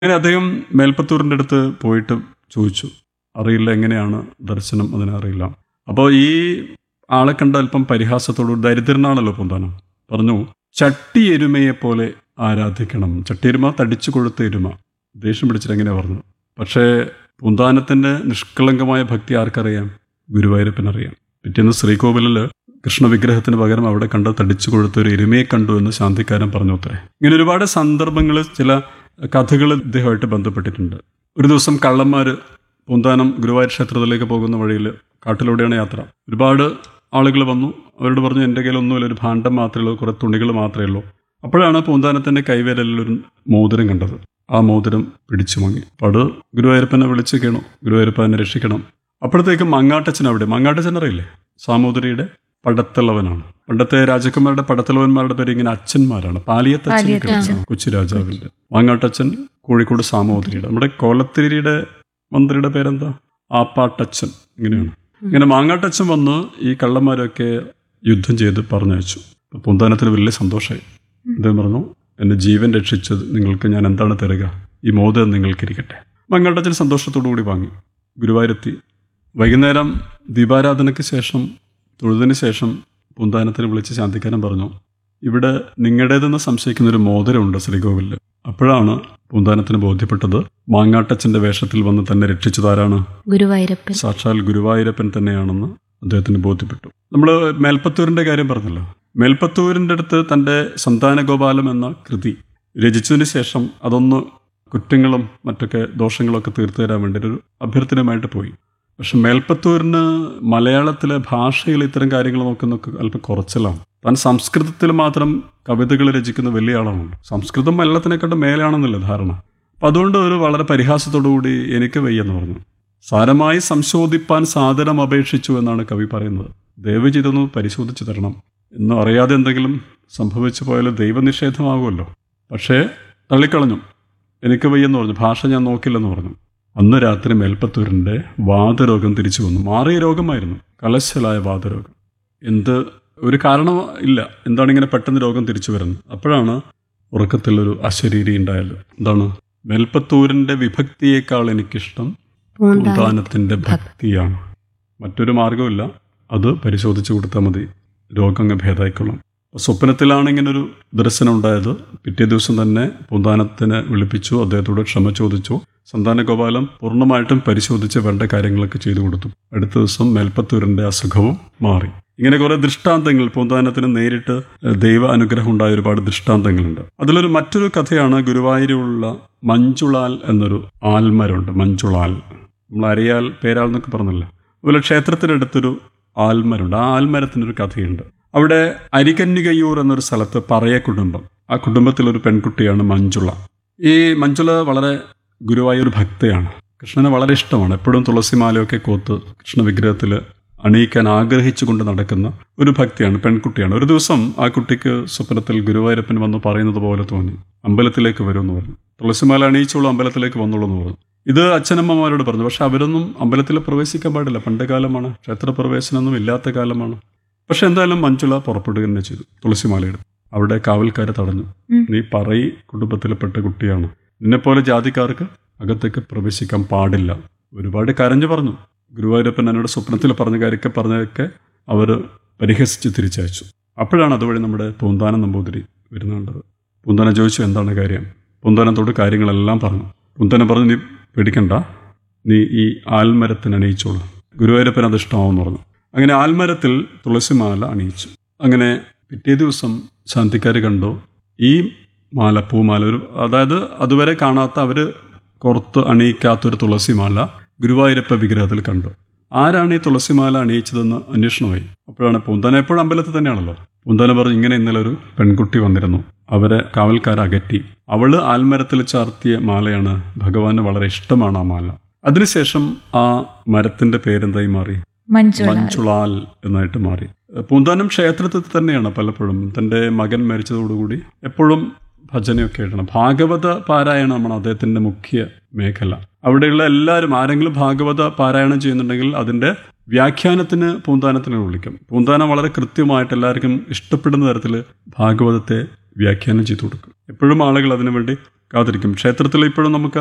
അങ്ങനെ അദ്ദേഹം മേൽപ്പത്തൂരിൻ്റെ അടുത്ത് പോയിട്ട് ചോദിച്ചു അറിയില്ല എങ്ങനെയാണ് ദർശനം അതിനറിയില്ല അപ്പോൾ ഈ ആളെ കണ്ട അല്പം പരിഹാസത്തോടു ദരിദ്രനാണല്ലോ പൂന്താനം പറഞ്ഞു ചട്ടി എരുമയെ പോലെ ആരാധിക്കണം ചട്ടി എരുമ തടിച്ചു കൊഴുത്ത എരുമ ദേഷ്യം പിടിച്ചിട്ട് എങ്ങനെയാ പറഞ്ഞു പക്ഷേ പൂന്താനത്തിൻ്റെ നിഷ്കളങ്കമായ ഭക്തി ആർക്കറിയാം ഗുരുവായൂരപ്പനറിയാം പിറ്റേന്ന് ശ്രീകോവിലിൽ കൃഷ്ണവിഗ്രഹത്തിന് പകരം അവിടെ കണ്ട തടിച്ചു കൊഴുത്ത ഒരു എരുമയെ കണ്ടു എന്ന് ശാന്തിക്കാരൻ പറഞ്ഞു അത്രേ ഇങ്ങനെ ഒരുപാട് സന്ദർഭങ്ങൾ ചില കഥകൾ ഇദ്ദേഹമായിട്ട് ബന്ധപ്പെട്ടിട്ടുണ്ട് ഒരു ദിവസം കള്ളന്മാർ പൂന്താനം ഗുരുവായൂർ ക്ഷേത്രത്തിലേക്ക് പോകുന്ന വഴിയിൽ കാട്ടിലൂടെയാണ് യാത്ര ഒരുപാട് ആളുകൾ വന്നു അവരോട് പറഞ്ഞു എൻ്റെ കയ്യിലൊന്നുമില്ല ഒരു ഭാണ്ഡം മാത്രമേ ഉള്ളൂ കുറേ തുണികൾ മാത്രമേ ഉള്ളൂ അപ്പോഴാണ് പൂന്താനത്തിൻ്റെ കൈവിരലിൽ ഒരു മോതിരം കണ്ടത് ആ മോതിരം പിടിച്ചു വാങ്ങി അപ്പോൾ അത് ഗുരുവായൂരപ്പനെ വിളിച്ച് കേണു ഗുരുവായൂരപ്പനെ രക്ഷിക്കണം അപ്പോഴത്തേക്കും മങ്ങാട്ടച്ചൻ അവിടെ മങ്ങാട്ടച്ചൻ അറിയില്ലേ സാമൂതിരിയുടെ പടത്തലവനാണ് പണ്ടത്തെ രാജകുമാരുടെ പടത്തലവന്മാരുടെ പേര് ഇങ്ങനെ അച്ഛന്മാരാണ് പാലിയത്തച്ഛൻ പാലിയത്തച്ഛൻ. കൊച്ചി രാജാവിന്റെ മാങ്ങാട്ടച്ഛൻ കോഴിക്കോട് സാമൂതിരിയുടെ നമ്മുടെ കോലത്തിരിയുടെ മന്ത്രിയുടെ പേരെന്താ ആപ്പാട്ടച്ഛൻ ഇങ്ങനെയാണ് ഇങ്ങനെ മാങ്ങാട്ടച്ഛൻ വന്ന് ഈ കള്ളന്മാരൊക്കെ യുദ്ധം ചെയ്ത് പറഞ്ഞയച്ചു അപ്പൊ പൂന്താനത്തിന് വലിയ സന്തോഷമായി അദ്ദേഹം പറഞ്ഞു എന്റെ ജീവൻ രക്ഷിച്ചത് നിങ്ങൾക്ക് ഞാൻ എന്താണ് തരിക ഈ മോദം നിങ്ങൾക്കിരിക്കട്ടെ മങ്ങാട്ടച്ഛൻ സന്തോഷത്തോടു കൂടി വാങ്ങി ഗുരുവായൂരെത്തി വൈകുന്നേരം ദീപാരാധനയ്ക്ക് ശേഷം തൊഴുതിന് ശേഷം പൂന്താനത്തിന് വിളിച്ച് ശാന്തിക്കാരൻ പറഞ്ഞു ഇവിടെ നിങ്ങളുടേതെന്ന് സംശയിക്കുന്ന ഒരു മോതിരമുണ്ട് ശ്രീകോവിലിൽ അപ്പോഴാണ് പൂന്താനത്തിന് ബോധ്യപ്പെട്ടത് മാങ്ങാട്ടച്ചന്റെ വേഷത്തിൽ വന്ന് തന്നെ രക്ഷിച്ചതാരാണ് ഗുരുവായൂരപ്പൻ സാക്ഷാൽ ഗുരുവായൂരപ്പൻ തന്നെയാണെന്ന് അദ്ദേഹത്തിന് ബോധ്യപ്പെട്ടു നമ്മൾ മേൽപ്പത്തൂരിന്റെ കാര്യം പറഞ്ഞല്ലോ മേൽപ്പത്തൂരിന്റെ അടുത്ത് തന്റെ സന്താനഗോപാലം എന്ന കൃതി രചിച്ചതിന് ശേഷം അതൊന്ന് കുറ്റങ്ങളും മറ്റൊക്കെ ദോഷങ്ങളൊക്കെ തീർത്തു തരാൻ വേണ്ടി ഒരു അഭ്യർത്ഥനയുമായിട്ട് പോയി പക്ഷെ മേൽപ്പത്തൂരിന് മലയാളത്തിലെ ഭാഷയിൽ ഇത്തരം കാര്യങ്ങൾ നോക്കുന്നൊക്കെ അല്പം കുറച്ചിലാണ് താൻ സംസ്കൃതത്തിൽ മാത്രം കവിതകൾ രചിക്കുന്ന വലിയ ആളാണ് സംസ്കൃതം എല്ലാത്തിനെക്കാട്ടും മേലെയാണെന്നല്ലേ ധാരണ അപ്പം അതുകൊണ്ട് ഒരു വളരെ പരിഹാസത്തോടുകൂടി എനിക്ക് വയ്യെന്ന് പറഞ്ഞു സാരമായി സംശോധിപ്പാൻ സാദരം അപേക്ഷിച്ചു എന്നാണ് കവി പറയുന്നത് ദയവ് ചെയ്തൊന്ന് പരിശോധിച്ചു തരണം എന്നും അറിയാതെ എന്തെങ്കിലും സംഭവിച്ചു പോയാൽ ദൈവനിഷേധമാകുമല്ലോ പക്ഷേ തള്ളിക്കളഞ്ഞു എനിക്ക് വയ്യെന്ന് പറഞ്ഞു ഭാഷ ഞാൻ നോക്കില്ലെന്ന് പറഞ്ഞു അന്ന് രാത്രി മേൽപ്പത്തൂരിൻ്റെ വാതരോഗം തിരിച്ചു വന്നു മാറിയ രോഗമായിരുന്നു കലശലായ വാതരോഗം എന്ത് ഒരു കാരണം ഇല്ല എന്താണ് ഇങ്ങനെ പെട്ടെന്ന് രോഗം തിരിച്ചു വരുന്നത് അപ്പോഴാണ് ഉറക്കത്തിലൊരു അശരീരി ഉണ്ടായത് എന്താണ് മേൽപ്പത്തൂരിൻ്റെ വിഭക്തിയേക്കാൾ എനിക്കിഷ്ടം പൂന്താനം പൂന്താനത്തിൻ്റെ ഭക്തിയാണ് മറ്റൊരു മാർഗമില്ല അത് പരിശോധിച്ചു കൊടുത്താൽ മതി രോഗം അങ്ങ് ഭേദമായിക്കൊള്ളും അപ്പോൾ സ്വപ്നത്തിലാണ് ഇങ്ങനൊരു ദർശനം ഉണ്ടായത് പിറ്റേ ദിവസം തന്നെ പൂന്താനത്തിനെ വിളിപ്പിച്ചു അദ്ദേഹത്തോട് ക്ഷമ ചോദിച്ചു സന്താനഗോപാലം പൂർണ്ണമായിട്ടും പരിശോധിച്ച് വേണ്ട കാര്യങ്ങളൊക്കെ ചെയ്തു കൊടുത്തു അടുത്ത ദിവസം മേൽപ്പത്തൂരിൻ്റെ അസുഖവും മാറി ഇങ്ങനെ കുറെ ദൃഷ്ടാന്തങ്ങൾ പൂന്താനത്തിന് നേരിട്ട് ഏഹ്, ദൈവ അനുഗ്രഹം ഉണ്ടായ ഒരുപാട് ദൃഷ്ടാന്തങ്ങളുണ്ട് അതിലൊരു മറ്റൊരു കഥയാണ് ഗുരുവായൂരിലുള്ള മഞ്ജുളാൽ എന്നൊരു ആൽമരമുണ്ട് മഞ്ജുളാൽ നമ്മൾ അരിയാൽ പേരാൽ എന്നൊക്കെ പറഞ്ഞല്ലോ അതുപോലെ ക്ഷേത്രത്തിനടുത്തൊരു ആൽമരമുണ്ട് ആ ആൽമരത്തിനൊരു കഥയുണ്ട് അവിടെ അരികന്യകയ്യൂർ എന്നൊരു സ്ഥലത്ത് പറയ കുടുംബം ആ കുടുംബത്തിലൊരു പെൺകുട്ടിയാണ് മഞ്ജുള ഈ മഞ്ജുള വളരെ ഗുരുവായൂർ ഭക്തയാണ് കൃഷ്ണനെ വളരെ ഇഷ്ടമാണ് എപ്പോഴും തുളസിമാലയൊക്കെ കോത്ത് കൃഷ്ണ വിഗ്രഹത്തിൽ അണിയിക്കാൻ ആഗ്രഹിച്ചുകൊണ്ട് നടക്കുന്ന ഒരു ഭക്തിയാണ് പെൺകുട്ടിയാണ് ഒരു ദിവസം ആ കുട്ടിക്ക് സ്വപ്നത്തിൽ ഗുരുവായൂരപ്പൻ വന്ന് പറയുന്നത് പോലെ തോന്നി അമ്പലത്തിലേക്ക് വരുമെന്ന് പറഞ്ഞു തുളസിമാല അണിയിച്ചോളൂ അമ്പലത്തിലേക്ക് വന്നോളൂ എന്ന് പറഞ്ഞു ഇത് അച്ഛനമ്മമാരോട് പറഞ്ഞു പക്ഷെ അവരൊന്നും അമ്പലത്തിൽ പ്രവേശിക്കാൻ പാടില്ല പണ്ട് കാലമാണ് ക്ഷേത്ര പ്രവേശനമൊന്നും ഇല്ലാത്ത കാലമാണ് പക്ഷെ എന്തായാലും മഞ്ജുള പുറപ്പെടുക തന്നെ ചെയ്തു തുളസിമാലയെടുത്ത് അവിടെ കാവൽക്കാരെ തടഞ്ഞു ഉം. നീ പറയി കുടുംബത്തിൽപ്പെട്ട കുട്ടിയാണ് നിന്നെപ്പോലെ ജാതിക്കാർക്ക് അകത്തേക്ക് പ്രവേശിക്കാൻ പാടില്ല ഒരുപാട് കരഞ്ഞു പറഞ്ഞു ഗുരുവായൂരപ്പൻ എന്നോട് സ്വപ്നത്തിൽ പറഞ്ഞ കാര്യമൊക്കെ പറഞ്ഞതൊക്കെ അവർ പരിഹസിച്ച് തിരിച്ചയച്ചു അപ്പോഴാണ് അതുവഴി നമ്മുടെ പൂന്താനം നമ്പൂതിരി വരുന്നുണ്ടത് പൂന്താനം ചോദിച്ചു എന്താണ് കാര്യം പൂന്താനത്തോട് കാര്യങ്ങളെല്ലാം പറഞ്ഞു പൂന്താനം പറഞ്ഞു നീ പേടിക്കണ്ട നീ ഈ ആൽമരത്തിന് അണിയിച്ചോളൂ ഗുരുവായൂരപ്പൻ അത് ഇഷ്ടമാവെന്ന് പറഞ്ഞു അങ്ങനെ ആൽമരത്തിൽ തുളസിമാല അണിയിച്ചു അങ്ങനെ പിറ്റേ ദിവസം ശാന്തിക്കാർ കണ്ടു ഈ മാല പൂമാല ഒരു അതായത് അതുവരെ കാണാത്ത അവർ പുറത്ത് അണിയിക്കാത്തൊരു തുളസിമാല ഗുരുവായൂരപ്പ വിഗ്രഹത്തിൽ കണ്ടു ആരാണ് ഈ തുളസിമാല അണിയിച്ചതെന്ന് അന്വേഷണമായി അപ്പോഴാണ് പൂന്താന എപ്പോഴും അമ്പലത്തിൽ തന്നെയാണല്ലോ പൂന്താന പറഞ്ഞു ഇങ്ങനെ ഇന്നലെ ഒരു പെൺകുട്ടി വന്നിരുന്നു അവരെ കാവൽക്കാർ അകറ്റി അവള് ആൽമരത്തിൽ ചാർത്തിയ മാലയാണ് ഭഗവാന് വളരെ ഇഷ്ടമാണ് ആ മാല അതിനുശേഷം ആ മരത്തിന്റെ പേരെന്തായി മാറി മഞ്ജുള മഞ്ചുളാൽ എന്നായിട്ട് മാറി പൂന്താനം ക്ഷേത്രത്തിൽ തന്നെയാണ് പലപ്പോഴും തൻ്റെ മകൻ മരിച്ചതോടുകൂടി എപ്പോഴും ഭജനയൊക്കെ എഴുതണം ഭാഗവത പാരായണമാണ് അദ്ദേഹത്തിൻ്റെ മുഖ്യ മേഖല അവിടെയുള്ള എല്ലാവരും ആരെങ്കിലും ഭാഗവത പാരായണം ചെയ്യുന്നുണ്ടെങ്കിൽ അതിൻ്റെ വ്യാഖ്യാനത്തിന് പൂന്താനത്തിനെ വിളിക്കും പൂന്താനം വളരെ കൃത്യമായിട്ട് എല്ലാവർക്കും ഇഷ്ടപ്പെടുന്ന തരത്തിൽ ഭാഗവതത്തെ വ്യാഖ്യാനം ചെയ്തു കൊടുക്കും എപ്പോഴും ആളുകൾ അതിനുവേണ്ടി കാത്തിരിക്കും ക്ഷേത്രത്തിൽ ഇപ്പോഴും നമുക്ക്